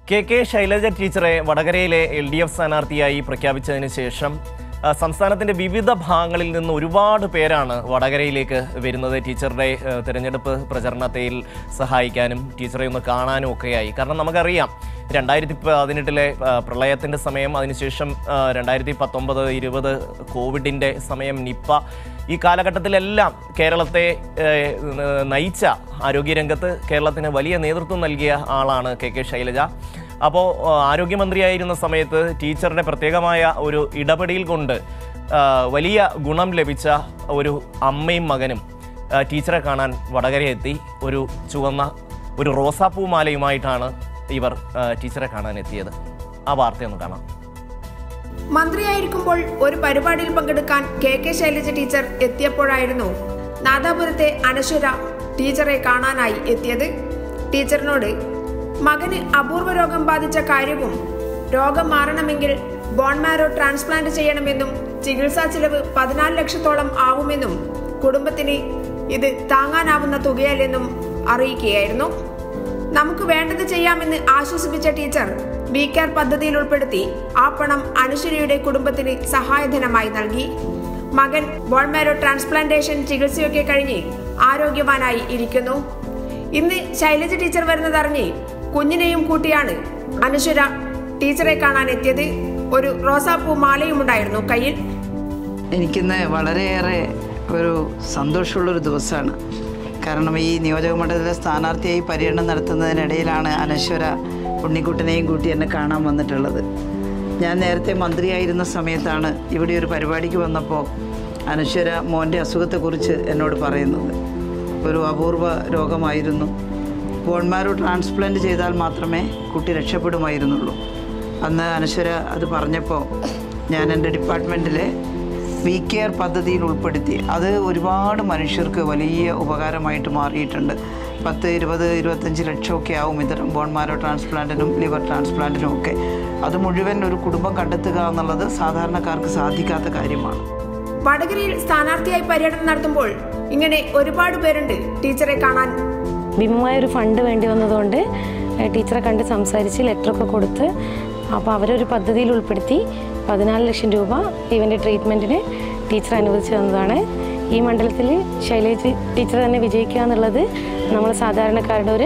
K K Shailaja ടീച്ചറെ വടകരയിലെ L D F സ്ഥാനാർത്ഥിയായി പ്രഖ്യാപിച്ചതിന് ശേഷം ആ, സംസ്ഥാനത്തിന്റെ വിവിധ ഭാഗങ്ങളിൽ നിന്ന് ഒരുപാട് പേരാണ് വടകരയിലേക്ക് വരുന്നത് ടീച്ചറുടെ ആ, തെരഞ്ഞെടുപ്പ് പ്രചരണത്തിൽ സഹായിക്കാനും ടീച്ചറെ ഒന്ന് കാണാനും ഒക്കെയായി കാരണം നമുക്കറിയാം രണ്ടായിരത്തി പതിനെട്ടിലെ പ്രളയത്തിന്റെ സമയം അതിനുശേഷം ആ, രണ്ടായിരത്തി പത്തൊമ്പത് ഇരുപത് കോവിഡിന്റെ സമയം നിപ്പ ഈ കാലഘട്ടത്തിലെല്ലാം കേരളത്തെ ഏഹ്, നയിച്ച ആരോഗ്യരംഗത്ത് കേരളത്തിന് വലിയ നേതൃത്വം നൽകിയ ആളാണ് കെ കെ ശൈലജ അപ്പോൾ ആരോഗ്യമന്ത്രിയായിരുന്ന സമയത്ത് ടീച്ചറുടെ പ്രത്യേകമായ ഒരു ഇടപെടൽ കൊണ്ട് ആ, വലിയ ഗുണം ലഭിച്ച ഒരു അമ്മയും മകനും ആ, ടീച്ചറെ കാണാൻ വടകര എത്തി ഒരു ചുവന്ന ഒരു റോസാപ്പൂ മാലയുമായിട്ടാണ് ഇവർ ആ, ടീച്ചറെ കാണാൻ എത്തിയത് ആ വാർത്തയൊന്ന് കാണാം മന്ത്രിയായിരിക്കുമ്പോൾ ഒരു പരിപാടിയിൽ പങ്കെടുക്കാൻ കെ കെ ശൈലജ ടീച്ചർ എത്തിയപ്പോഴായിരുന്നു നാദാപുരത്തെ അനശ്വര ടീച്ചറെ കാണാനായി എത്തിയത് ടീച്ചറിനോട് മകന് അപൂർവ രോഗം ബാധിച്ച കാര്യവും രോഗം മാറണമെങ്കിൽ ബോൺമാരോ ട്രാൻസ്പ്ലാന്റ് ചെയ്യണമെന്നും ചികിത്സാ ചിലവ് പതിനാല് ലക്ഷത്തോളം ആവുമെന്നും കുടുംബത്തിന് ഇത് താങ്ങാനാവുന്ന തുകയല്ലെന്നും അറിയിക്കുകയായിരുന്നു നമുക്ക് വേണ്ടത് ചെയ്യാമെന്ന് ആശ്വസിപ്പിച്ച ടീച്ചർ ബി കെയർ പദ്ധതിയിൽ ഉൾപ്പെടുത്തി ആ പണം അനുശ്വരയുടെ കുടുംബത്തിന് സഹായധനമായി നൽകി മകൻ ബോൺമാരോ ട്രാൻസ്പ്ലാന്റേഷൻ ചികിത്സയൊക്കെ കഴിഞ്ഞ് ആരോഗ്യവാനായി ഇരിക്കുന്നു ഇന്ന് ശൈലജ ടീച്ചർ വരുന്നതറിഞ്ഞ് കുഞ്ഞിനെയും കൂട്ടിയാണ് അനുശ്വര ടീച്ചറെ കാണാൻ എത്തിയത് ഒരു റോസാപ്പൂ മാലയുമുണ്ടായിരുന്നു കയ്യിൽ എനിക്കിന്ന് വളരെയേറെ ഒരു സന്തോഷമുള്ളൊരു ദിവസമാണ് കാരണം ഈ നിയോജക മണ്ഡലത്തിലെ സ്ഥാനാർത്ഥിയായി പര്യടനം നടത്തുന്നതിനിടയിലാണ് അനശ്വര ഉണ്ണിക്കുട്ടനെയും കൂട്ടി എന്നെ കാണാൻ വന്നിട്ടുള്ളത് ഞാൻ നേരത്തെ മന്ത്രിയായിരുന്ന സമയത്താണ് ഇവിടെ ഒരു പരിപാടിക്ക് വന്നപ്പോൾ അനശ്വര മോൻ്റെ അസുഖത്തെക്കുറിച്ച് എന്നോട് പറയുന്നത് ഒരു അപൂർവ രോഗമായിരുന്നു ബോൺമാരോ ട്രാൻസ്പ്ലാന്റ് ചെയ്താൽ മാത്രമേ കുട്ടി രക്ഷപ്പെടുമായിരുന്നുള്ളൂ അന്ന് അനശ്വര അത് പറഞ്ഞപ്പോൾ ഞാൻ എൻ്റെ ഡിപ്പാർട്ട്മെൻറ്റിലെ വി കെയർ പദ്ധതിയിൽ ഉൾപ്പെടുത്തി അത് ഒരുപാട് മനുഷ്യർക്ക് വലിയ ഉപകാരമായിട്ട് മാറിയിട്ടുണ്ട് പത്ത് ഇരുപത് ഇരുപത്തഞ്ച് ലക്ഷമൊക്കെ ആവും ഇത്തരം ബോൺമാരോ ട്രാൻസ്പ്ലാന്റിനും ലിവർ ട്രാൻസ്പ്ലാന്റിനും ഒക്കെ അത് മുഴുവൻ ഒരു കുടുംബം കണ്ടെത്തുക എന്നുള്ളത് സാധാരണക്കാർക്ക് സാധിക്കാത്ത കാര്യമാണ് വടകരയിൽ സ്ഥാനാർത്ഥിയായി പര്യടനം നടത്തുമ്പോൾ ഇങ്ങനെ ഒരുപാട് പേരുണ്ട് ടീച്ചറെ കാണാൻ ഭീമമായ ഒരു ഫണ്ട് വേണ്ടി വന്നതുകൊണ്ട് ഏഹ് ടീച്ചറെ കണ്ട് സംസാരിച്ച് ലെറ്ററൊക്കെ കൊടുത്ത് അപ്പോൾ അവരൊരു പദ്ധതിയിൽ ഉൾപ്പെടുത്തി പതിനാല് ലക്ഷം രൂപ ഇവൻ്റെ ട്രീറ്റ്മെൻറ്റിന് ടീച്ചർ അനുവദിച്ചു തന്നതാണ് ഈ മണ്ഡലത്തിൽ ശൈലേജ് ടീച്ചർ തന്നെ വിജയിക്കുക എന്നുള്ളത് നമ്മൾ സാധാരണക്കാരുടെ ഒരു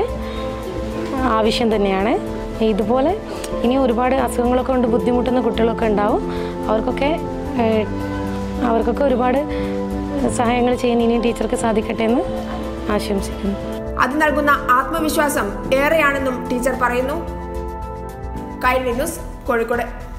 ആവശ്യം തന്നെയാണ് ഇതുപോലെ ഇനി ഒരുപാട് അസുഖങ്ങളൊക്കെ കൊണ്ട് ബുദ്ധിമുട്ടുന്ന കുട്ടികളൊക്കെ ഉണ്ടാവും അവർക്കൊക്കെ ഏഹ്, അവർക്കൊക്കെ ഒരുപാട് സഹായങ്ങൾ ചെയ്യാൻ ഇനിയും ടീച്ചർക്ക് സാധിക്കട്ടെ എന്ന് ആശംസിക്കുന്നു അത് നൽകുന്ന ആത്മവിശ്വാസം ഏറെയാണെന്നും ടീച്ചർ പറയുന്നു കൈൽ ന്യൂസ് കോഴിക്കോട്